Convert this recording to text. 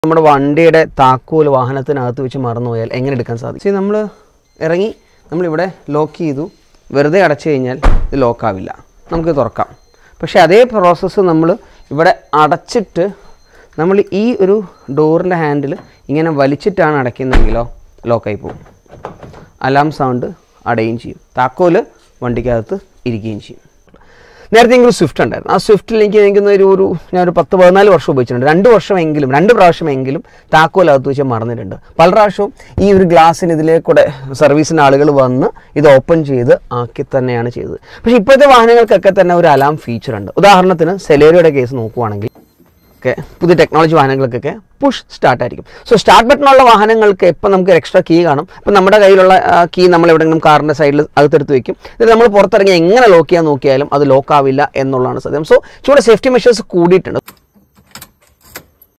നമ്മുടെ വണ്ടിയുടെ താക്കോൽ വാഹനത്തിനകത്ത് വെച്ച് മറന്നുപോയാൽ എങ്ങനെ എടുക്കാൻ സാധിക്കും നമ്മൾ ഇറങ്ങി നമ്മളിവിടെ ലോക്ക് ചെയ്തു വെറുതെ അടച്ചു കഴിഞ്ഞാൽ ഇത് ലോക്കാവില്ല നമുക്ക് തുറക്കാം പക്ഷേ അതേ പ്രോസസ്സ് നമ്മൾ ഇവിടെ അടച്ചിട്ട് നമ്മൾ ഈ ഒരു ഡോറിൻ്റെ ഹാൻഡിൽ ഇങ്ങനെ വലിച്ചിട്ടാണ് അടയ്ക്കുന്നതെങ്കിലോ ലോക്കായി പോകും അലാം സൗണ്ട് അടയുകയും ചെയ്യും താക്കോല് വണ്ടിക്കകത്ത് ഇരിക്കുകയും ചെയ്യും നേരത്തെ എങ്കിലും സ്വിഫ്റ്റ് ഉണ്ടായിരുന്നു ആ സ്വിഫ്റ്റിൽ എനിക്ക് എനിക്കുന്ന ഒരു ഒരു ഞാനൊരു പത്ത് പതിനാല് വർഷം ഉപയോഗിച്ചിട്ടുണ്ട് രണ്ട് വർഷമെങ്കിലും രണ്ട് പ്രാവശ്യമെങ്കിലും താക്കോലകത്ത് വെച്ച് മറന്നിട്ടുണ്ട് പല പ്രാവശ്യവും ഈ ഒരു ഗ്ലാസ്സിന് ഇതിലേ കൂടെ സർവീസിന് ആളുകൾ വന്ന് ഇത് ഓപ്പൺ ചെയ്ത് ആക്കി തന്നെയാണ് ചെയ്തത് പക്ഷേ ഇപ്പോഴത്തെ വാഹനങ്ങൾക്കൊക്കെ തന്നെ ഒരു അലാം ഫീച്ചർ ഉണ്ട് ഉദാഹരണത്തിന് സെലേറിയുടെ കേസ് നോക്കുവാണെങ്കിൽ ഒക്കെ പുതിയ ടെക്നോളജി വാഹനങ്ങൾക്കൊക്കെ പുഷ് സ്റ്റാർട്ട് ആയിരിക്കും സോ സ്റ്റാർട്ട് ബട്ടണുള്ള വാഹനങ്ങൾക്ക് എപ്പോൾ നമുക്ക് എക്സ്ട്രാ കീ കാണും ഇപ്പം നമ്മുടെ കയ്യിലുള്ള കീ നമ്മൾ എവിടെയെങ്കിലും കാറിൻ്റെ സൈഡിൽ അകത്തെടുത്ത് വെക്കും എന്നിട്ട് നമ്മൾ പുറത്തിറങ്ങി എങ്ങനെ ലോക്ക് ചെയ്യാൻ നോക്കിയാലും അത് ലോക്ക് ആവില്ല എന്നുള്ളതാണ് സത്യം സോ ചൂടെ സേഫ്റ്റി മെഷേഴ്സ് കൂടിയിട്ടുണ്ട്